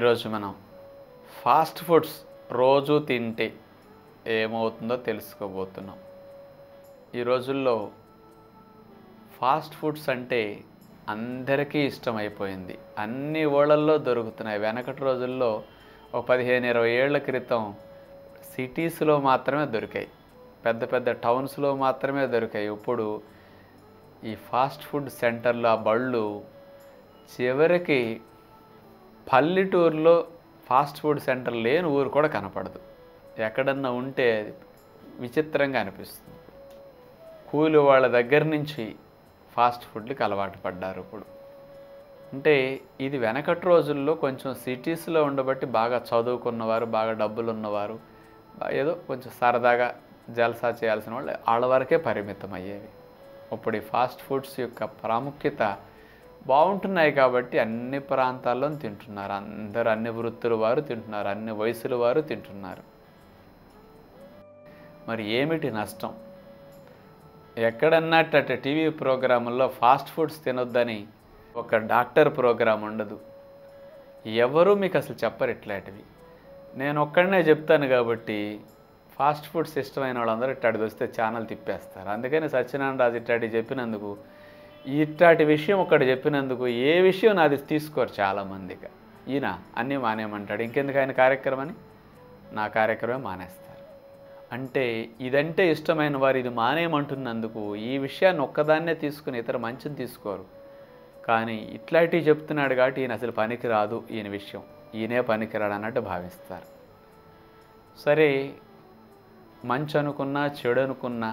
ఈరోజు మనం fast foods రోజు తింటే ఏమవుతుందో తెలుసుకోబోతున్నాం ఈ రోజుల్లో ఫాస్ట్ ఫుడ్స్ అంటే అందరికీ ఇష్టమైపోయింది అన్ని ఊళ్ళల్లో దొరుకుతున్నాయి వెనకటి రోజుల్లో ఒక పదిహేను ఇరవై ఏళ్ల క్రితం సిటీస్లో మాత్రమే దొరికాయి పెద్ద పెద్ద టౌన్స్లో మాత్రమే దొరికాయి ఇప్పుడు ఈ ఫాస్ట్ ఫుడ్ సెంటర్లు ఆ బళ్ళు చివరికి పల్లెటూరులో ఫాస్ట్ ఫుడ్ సెంటర్ లేని ఊరు కూడా కనపడదు ఎక్కడన్నా ఉంటే విచిత్రంగా అనిపిస్తుంది కూలి వాళ్ళ దగ్గర నుంచి ఫాస్ట్ ఫుడ్లకు అలవాటు పడ్డారు ఇప్పుడు అంటే ఇది వెనకటి రోజుల్లో కొంచెం సిటీస్లో ఉండబట్టి బాగా చదువుకున్నవారు బాగా డబ్బులు ఉన్నవారు బా- ఏదో కొంచెం సరదాగా జల్సా చేయాల్సిన వాళ్ళు వాళ్ళ వరకే పరిమితం అయ్యేవి ఇప్పుడు ఈ ఫాస్ట్ ఫుడ్స్ యొక్క ప్రాముఖ్యత బాగుంటున్నాయి కాబట్టి అన్ని ప్రాంతాల్లో తింటున్నారు అందరూ అన్ని వృత్తుల వారు తింటున్నారు అన్ని వయసుల వారు తింటున్నారు మరి ఏమిటి నష్టం ఎక్కడన్నట్టు టీవీ ప్రోగ్రాముల్లో ఫాస్ట్ ఫుడ్స్ తినొద్దని ఒక డాక్టర్ ప్రోగ్రాం ఉండదు ఎవరు మీకు అసలు చెప్పరు ఇట్లాంటివి నేను ఒక్కడనే చెప్తాను కాబట్టి ఫాస్ట్ ఫుడ్స్ ఇష్టమైన వాళ్ళందరూ ఇట్టాడికి వస్తే ఛానల్ తిప్పేస్తారు అందుకని సత్యనారాయణ రాజు ఇట్లాంటి చెప్పినందుకు ఇట్లాంటి విషయం ఒకటి చెప్పినందుకు ఏ విషయం నాది తీసుకోరు చాలామందిగా ఈయన అన్నీ మానేయమంటాడు ఇంకెందుకు ఆయన కార్యక్రమని నా కార్యక్రమం మానేస్తారు అంటే ఇదంటే ఇష్టమైన వారు ఇది మానేయమంటున్నందుకు ఈ విషయాన్ని ఒక్కదాన్నే తీసుకుని ఇతర మంచిని తీసుకోరు కానీ ఇట్లాంటివి చెప్తున్నాడు కాబట్టి ఈయన అసలు పనికి రాదు ఈయన విషయం ఈయనే పనికిరాడు అన్నట్టు భావిస్తారు సరే మంచి అనుకున్నా చెడు అనుకున్నా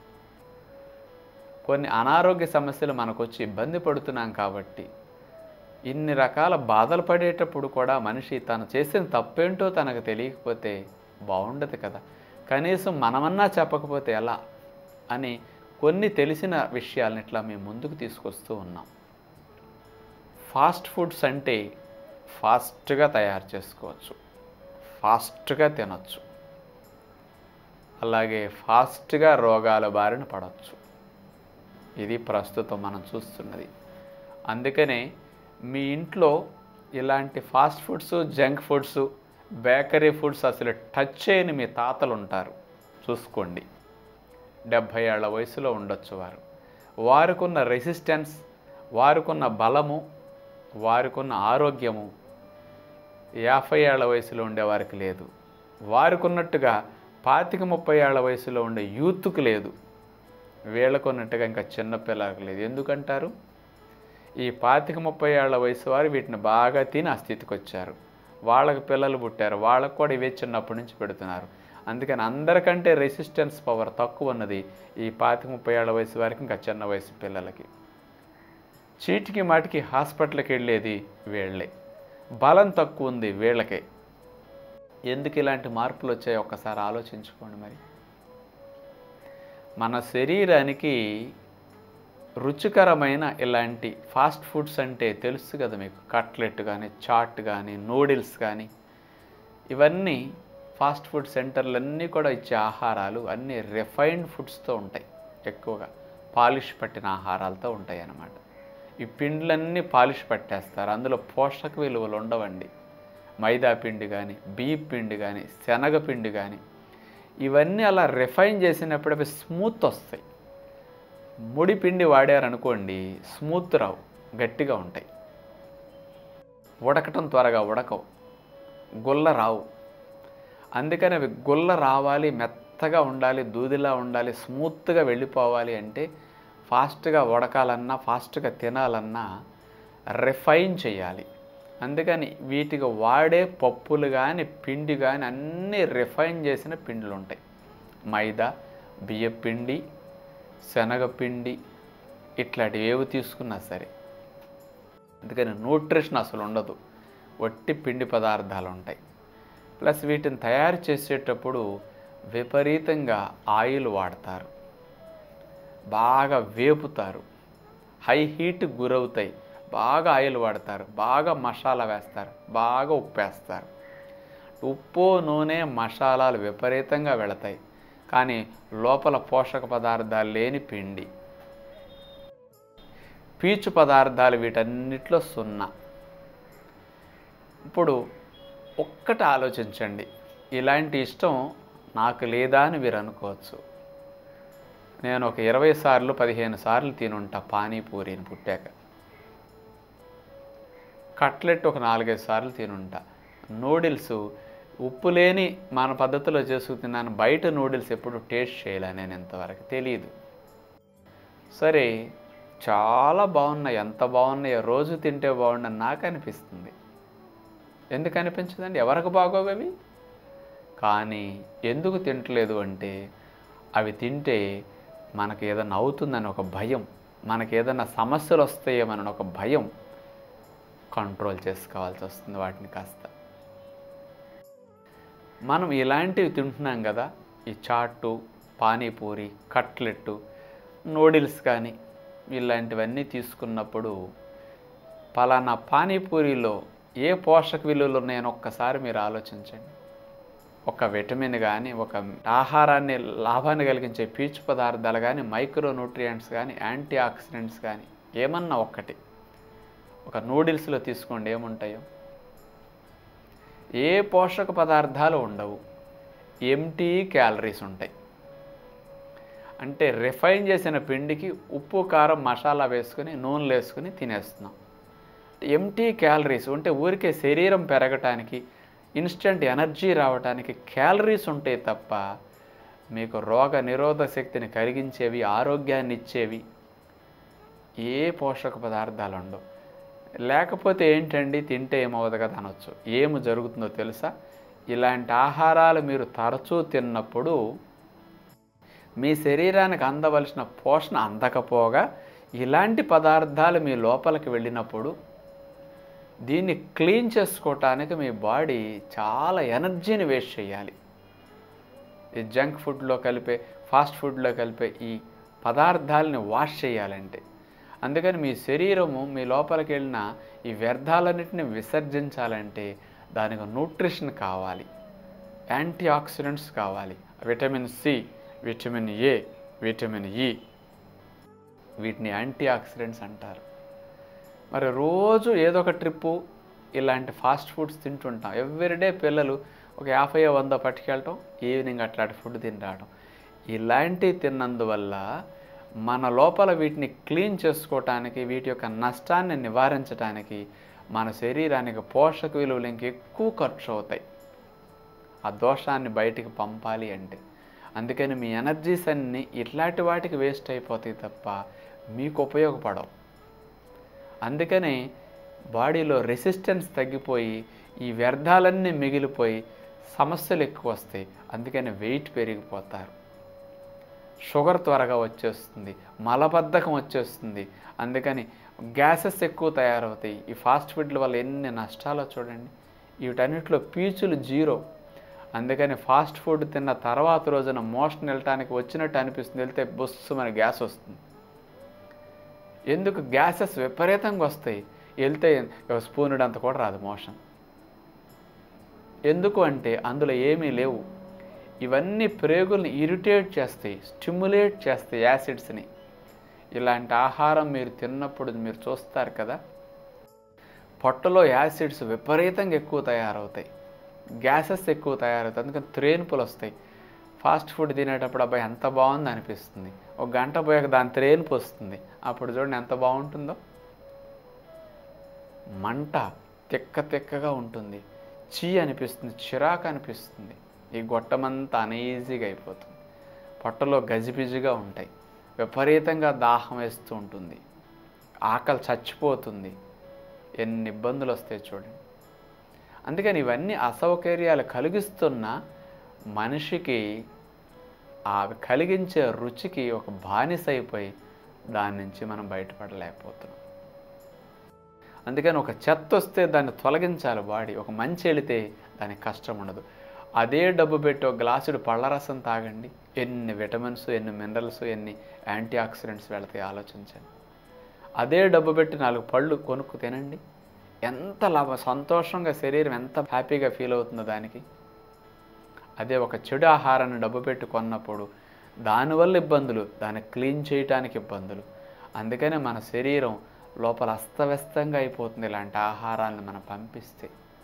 కొన్ని అనారోగ్య సమస్యలు మనకు వచ్చి ఇబ్బంది పడుతున్నాం కాబట్టి ఇన్ని రకాల బాధలు పడేటప్పుడు కూడా మనిషి తను చేసిన తప్పేంటో తనకు తెలియకపోతే బాగుండదు కదా కనీసం మనమన్నా చెప్పకపోతే ఎలా అని కొన్ని తెలిసిన విషయాలను ఇట్లా మేము ముందుకు తీసుకొస్తూ ఉన్నాం ఫాస్ట్ ఫుడ్స్ అంటే ఫాస్ట్గా తయారు చేసుకోవచ్చు ఫాస్ట్గా తినొచ్చు అలాగే ఫాస్ట్గా రోగాల బారిన పడవచ్చు ఇది ప్రస్తుతం మనం చూస్తున్నది అందుకనే మీ ఇంట్లో ఇలాంటి fast foods junk foods bakery foods అసలు టచ్ చేయని మీ తాతలు ఉంటారు చూసుకోండి డెబ్భై ఏళ్ల వయసులో ఉండొచ్చు వారు వారికున్న రెసిస్టెన్స్ వారికున్న బలము వారికున్న ఆరోగ్యము యాభై ఏళ్ల వయసులో ఉండేవారికి లేదు వారికి ఉన్నట్టుగా పాతిక ముప్పై ఏళ్ల వయసులో ఉండే యూత్కు లేదు వీళ్ళకు ఉన్నట్టుగా ఇంకా చిన్నపిల్లలకు లేదు ఎందుకంటారు ఈ పాతిక ముప్పై ఏళ్ల వయసు వారు వీటిని బాగా తిని ఆ స్థితికి వచ్చారు వాళ్ళకి పిల్లలు పుట్టారు వాళ్ళకు కూడా ఇవే చిన్నప్పటి నుంచి పెడుతున్నారు అందుకని అందరికంటే రెసిస్టెన్స్ పవర్ తక్కువ ఉన్నది ఈ పాతిక ముప్పై ఏళ్ల వయసు వారికి ఇంకా చిన్న వయసు పిల్లలకి చీటికి మాటికి హాస్పిటల్కి వెళ్ళేది వీళ్ళే బలం తక్కువ ఉంది వీళ్ళకే ఎందుకు ఇలాంటి మార్పులు వచ్చాయో ఒక్కసారి ఆలోచించుకోండి మరి మన శరీరానికి రుచికరమైన ఇలాంటి ఫాస్ట్ ఫుడ్స్ అంటే తెలుసు కదా మీకు కట్లెట్ కానీ చాట్ కానీ నూడిల్స్ కానీ ఇవన్నీ ఫాస్ట్ ఫుడ్ సెంటర్లన్నీ కూడా ఇచ్చే ఆహారాలు అన్నీ రిఫైన్డ్ ఫుడ్స్తో ఉంటాయి ఎక్కువగా పాలిష్ పట్టిన ఆహారాలతో ఉంటాయి అన్నమాట ఈ పిండ్లన్నీ పాలిష్ పట్టేస్తారు అందులో పోషక విలువలు ఉండవండి మైదా పిండి కానీ బియ్య పిండి కానీ శనగ పిండి కానీ ఇవన్నీ అలా రిఫైన్ చేసినప్పుడు అవి స్మూత్ వస్తాయి ముడి పిండి వాడారనుకోండి స్మూత్ రావు గట్టిగా ఉంటాయి ఉడకటం త్వరగా ఉడకవు గుల్ల రావు అందుకని అవి గుల్ల రావాలి మెత్తగా ఉండాలి దూదిలా ఉండాలి స్మూత్గా వెళ్ళిపోవాలి అంటే ఫాస్ట్గా ఉడకాలన్నా ఫాస్ట్గా తినాలన్నా రిఫైన్ చేయాలి అందుకని వీటికి వాడే పప్పులు కానీ పిండి కానీ అన్నీ రిఫైన్ చేసిన పిండిలు ఉంటాయి మైదా బియ్యపిండి శనగపిండి ఇట్లాంటివి ఏవి తీసుకున్నా సరే అందుకని న్యూట్రిషన్ అసలు ఉండదు వట్టి పిండి పదార్థాలు ఉంటాయి ప్లస్ వీటిని తయారు చేసేటప్పుడు విపరీతంగా ఆయిల్ వాడతారు బాగా వేపుతారు హై హీట్ గురవుతాయి బాగా ఆయిల్ వాడతారు బాగా మసాలా వేస్తారు బాగా ఉప్పు వేస్తారు ఉప్పు నూనె మసాలాలు విపరీతంగా వెళతాయి కానీ లోపల పోషక పదార్థాలు లేని పిండి పీచు పదార్థాలు వీటన్నిటిలో సున్నా ఇప్పుడు ఒక్కటి ఆలోచించండి ఇలాంటి ఇష్టం నాకు లేదా అని మీరు అనుకోవచ్చు నేను ఒక ఇరవై సార్లు పదిహేను సార్లు తినుంటా పానీపూరిని పుట్టాక కట్లెట్ ఒక నాలుగైదు సార్లు తినుంటా నూడిల్స్ ఉప్పు లేని మన పద్ధతిలో చేసుకు తిన్నాను బయట నూడిల్స్ ఎప్పుడు టేస్ట్ చేయలే నేను ఇంతవరకు తెలియదు సరే చాలా బాగున్నాయి ఎంత బాగున్నాయో రోజు తింటే బాగుండని నాకు అనిపిస్తుంది ఎందుకు అనిపించదండి ఎవరికి బాగోవు అవి కానీ ఎందుకు తింటలేదు అంటే అవి తింటే మనకి ఏదైనా అవుతుందని ఒక భయం మనకి ఏదైనా సమస్యలు వస్తాయేమని ఒక భయం కంట్రోల్ చేసుకోవాల్సి వస్తుంది వాటిని కాస్త మనం ఇలాంటివి తింటున్నాం కదా ఈ చాటు పానీపూరి కట్లెట్టు నూడిల్స్ కానీ ఇలాంటివన్నీ తీసుకున్నప్పుడు పలానా పానీపూరిలో ఏ పోషక విలువలు ఉన్నాయని ఒక్కసారి మీరు ఆలోచించండి ఒక విటమిన్ కానీ ఒక ఆహారాన్ని లాభాన్ని కలిగించే పీచు పదార్థాలు కానీ మైక్రో న్యూట్రియంట్స్ కానీ యాంటీ ఆక్సిడెంట్స్ కానీ ఏమన్నా ఒక్కటి ఒక నూడిల్స్లో తీసుకోండి ఏముంటాయో ఏ పోషక పదార్థాలు ఉండవు ఎంటీ క్యాలరీస్ ఉంటాయి అంటే రిఫైన్ చేసిన పిండికి ఉప్పు కారం మసాలా వేసుకుని నూనెలు వేసుకుని తినేస్తున్నాం ఎంటీ క్యాలరీస్ అంటే ఊరికే శరీరం పెరగటానికి ఇన్స్టెంట్ ఎనర్జీ రావడానికి క్యాలరీస్ ఉంటాయి తప్ప మీకు రోగ నిరోధక శక్తిని కలిగించేవి ఆరోగ్యాన్ని ఇచ్చేవి ఏ పోషక పదార్థాలు ఉండవు లేకపోతే ఏంటండి తింటే ఏమవుతుంది కదా అనొచ్చు ఏమి జరుగుతుందో తెలుసా ఇలాంటి ఆహారాలు మీరు తరచూ తిన్నప్పుడు మీ శరీరానికి అందవలసిన పోషణ అందకపోగా ఇలాంటి పదార్థాలు మీ లోపలికి వెళ్ళినప్పుడు దీన్ని క్లీన్ చేసుకోవటానికి మీ బాడీ చాలా ఎనర్జీని వేస్ట్ చేయాలి ఈ జంక్ ఫుడ్లో కలిపే ఫాస్ట్ ఫుడ్లో కలిపే ఈ పదార్థాలని వాష్ చేయాలంటే అందుకని మీ శరీరము మీ లోపలికి వెళ్ళిన ఈ వ్యర్థాలన్నింటిని విసర్జించాలంటే దానికి న్యూట్రిషన్ కావాలి యాంటీ ఆక్సిడెంట్స్ కావాలి vitamin C vitamin A vitamin E వీటిని యాంటీ ఆక్సిడెంట్స్ అంటారు మరి రోజు ఏదో ఒక ట్రిప్పు ఇలాంటి ఫాస్ట్ ఫుడ్స్ తింటుంటాం ఎవ్రీడే పిల్లలు ఒక యాభై వంద పట్టుకెళ్ళటం ఈవినింగ్ అట్లాంటి ఫుడ్ తిని రావడం ఇలాంటివి తిన్నందువల్ల మన లోపల వీటిని క్లీన్ చేసుకోవటానికి వీటి యొక్క నష్టాన్ని నివారించడానికి మన శరీరానికి పోషక విలువలు ఇంక ఎక్కువ ఖర్చు అవుతాయి ఆ దోషాన్ని బయటికి పంపాలి అంటే అందుకని మీ ఎనర్జీస్ అన్నీ ఇట్లాంటి వాటికి వేస్ట్ అయిపోతాయి తప్ప మీకు ఉపయోగపడవు అందుకని బాడీలో రెసిస్టెన్స్ తగ్గిపోయి ఈ వ్యర్థాలన్నీ మిగిలిపోయి సమస్యలు ఎక్కువ వస్తాయి అందుకని వెయిట్ పెరిగిపోతారు షుగర్ త్వరగా వచ్చేస్తుంది మలబద్ధకం వచ్చేస్తుంది అందుకని గ్యాసెస్ ఎక్కువ తయారవుతాయి ఈ ఫాస్ట్ ఫుడ్ల వల్ల ఎన్ని నష్టాలో చూడండి వీటన్నిటిలో పీచులు జీరో అందుకని ఫాస్ట్ ఫుడ్ తిన్న తర్వాత రోజున మోషన్ వెళ్ళటానికి వచ్చినట్టు అనిపిస్తుంది వెళ్తే బొస్సు మన గ్యాస్ వస్తుంది ఎందుకు గ్యాసెస్ విపరీతంగా వస్తాయి వెళ్తే స్పూనుడు అంత కూడా రాదు మోషన్ ఎందుకు అంటే అందులో ఏమీ లేవు ఇవన్నీ ప్రేగుల్ని ఇరిటేట్ చేస్తాయి స్టిమ్యులేట్ చేస్తాయి యాసిడ్స్ని ఇలాంటి ఆహారం మీరు తిన్నప్పుడు మీరు చూస్తారు కదా పొట్టలో యాసిడ్స్ విపరీతంగా ఎక్కువ తయారవుతాయి గ్యాసెస్ ఎక్కువ తయారవుతాయి అందుకని త్రేనుపులు వస్తాయి ఫాస్ట్ ఫుడ్ తినేటప్పుడు అబ్బాయి ఎంత బాగుంది అనిపిస్తుంది ఒక గంట పోయాక దాని త్రేనుపు వస్తుంది అప్పుడు చూడండి ఎంత బాగుంటుందో మంట తిక్క తిక్కగా ఉంటుంది చీ అనిపిస్తుంది చిరాకు అనిపిస్తుంది ఈ గొట్టమంతా అనీజీగా అయిపోతుంది పొట్టలో గజిబిజిగా ఉంటాయి విపరీతంగా దాహం వేస్తూ ఉంటుంది ఆకలి చచ్చిపోతుంది ఎన్ని ఇబ్బందులు వస్తాయి చూడండి అందుకని ఇవన్నీ అసౌకర్యాలు కలిగిస్తున్న మనిషికి ఆ కలిగించే రుచికి ఒక బానిస అయిపోయి దాని నుంచి మనం బయటపడలేకపోతున్నాం అందుకని ఒక చెత్త వస్తే దాన్ని తొలగించాలి బాడీ ఒక మంచి వెళితే దానికి కష్టం ఉండదు అదే డబ్బు పెట్టి ఒక గ్లాసుడు పళ్ళ రసం తాగండి ఎన్ని విటమిన్స్ ఎన్ని మినరల్స్ ఎన్ని యాంటీ ఆక్సిడెంట్స్ వెళతాయి ఆలోచించండి అదే డబ్బు పెట్టి నాలుగు పళ్ళు కొనుక్కు తినండి ఎంత లాభం సంతోషంగా శరీరం ఎంత హ్యాపీగా ఫీల్ అవుతుందో దానికి అదే ఒక చెడు ఆహారాన్ని డబ్బు పెట్టి కొన్నప్పుడు దానివల్ల ఇబ్బందులు దాన్ని క్లీన్ చేయటానికి ఇబ్బందులు అందుకనే మన శరీరం లోపల అస్తవ్యస్తంగా అయిపోతుంది ఇలాంటి ఆహారాలను మనం పంపిస్తే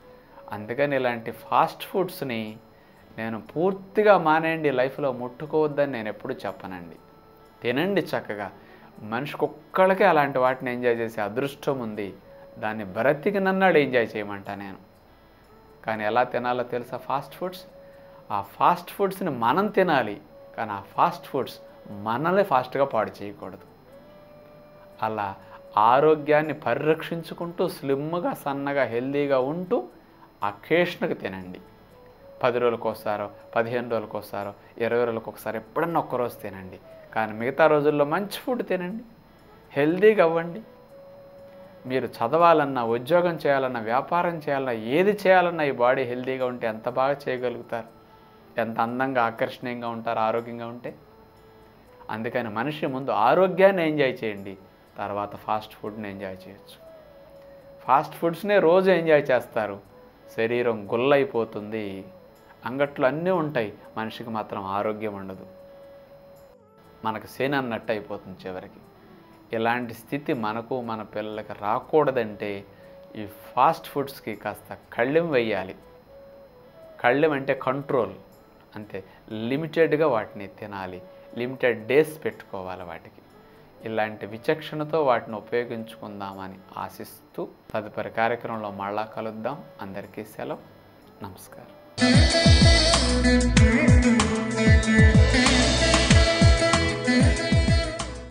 అందుకని ఇలాంటి ఫాస్ట్ ఫుడ్స్ని నేను పూర్తిగా మానేయండి లైఫ్లో ముట్టుకోవద్దని నేను ఎప్పుడు చెప్పనండి తినండి చక్కగా మనిషికి ఒక్కళ్ళకే అలాంటి వాటిని ఎంజాయ్ చేసే అదృష్టం ఉంది దాన్ని బ్రతికి నన్నాడు ఎంజాయ్ చేయమంటా నేను కానీ ఎలా తినాలో తెలుసా ఫాస్ట్ ఫుడ్స్ ఆ ఫాస్ట్ ఫుడ్స్ని మనం తినాలి కానీ ఆ ఫాస్ట్ ఫుడ్స్ మనల్ని ఫాస్ట్గా పాడు చేయకూడదు అలా ఆరోగ్యాన్ని పరిరక్షించుకుంటూ స్లిమ్గా సన్నగా హెల్దీగా ఉంటూ అకేషన్కి తినండి పది రోజులకు వస్తారో పదిహేను రోజులకు వస్తారో ఇరవై రోజులకు ఒకసారి ఎప్పుడన్నా ఒక్కరోజు తినండి కానీ మిగతా రోజుల్లో మంచి ఫుడ్ తినండి హెల్దీగా అవ్వండి మీరు చదవాలన్నా ఉద్యోగం చేయాలన్నా వ్యాపారం చేయాలన్నా ఏది చేయాలన్నా ఈ బాడీ హెల్తీగా ఉంటే ఎంత బాగా చేయగలుగుతారు ఎంత అందంగా ఆకర్షణీయంగా ఉంటారు ఆరోగ్యంగా ఉంటే అందుకని మనిషి ముందు ఆరోగ్యాన్ని ఎంజాయ్ చేయండి తర్వాత ఫాస్ట్ ఫుడ్ని ఎంజాయ్ చేయొచ్చు ఫాస్ట్ ఫుడ్స్నే రోజు ఎంజాయ్ చేస్తారు శరీరం గుల్లైపోతుంది అంగట్లో అన్నీ ఉంటాయి మనిషికి మాత్రం ఆరోగ్యం ఉండదు మనకు సేన అన్నట్టు అయిపోతుంది చివరికి ఇలాంటి స్థితి మనకు మన పిల్లలకి రాకూడదంటే ఈ ఫాస్ట్ ఫుడ్స్కి కాస్త కళ్ళెం వేయాలి కళ్ళెం అంటే కంట్రోల్ అంతే లిమిటెడ్గా వాటిని తినాలి లిమిటెడ్ డేస్ పెట్టుకోవాలి వాటికి ఇలాంటి విచక్షణతో వాటిని ఉపయోగించుకుందామని ఆశిస్తూ తదుపరి కార్యక్రమంలో మళ్ళా కలుద్దాం అందరికీ సెలవు నమస్కారం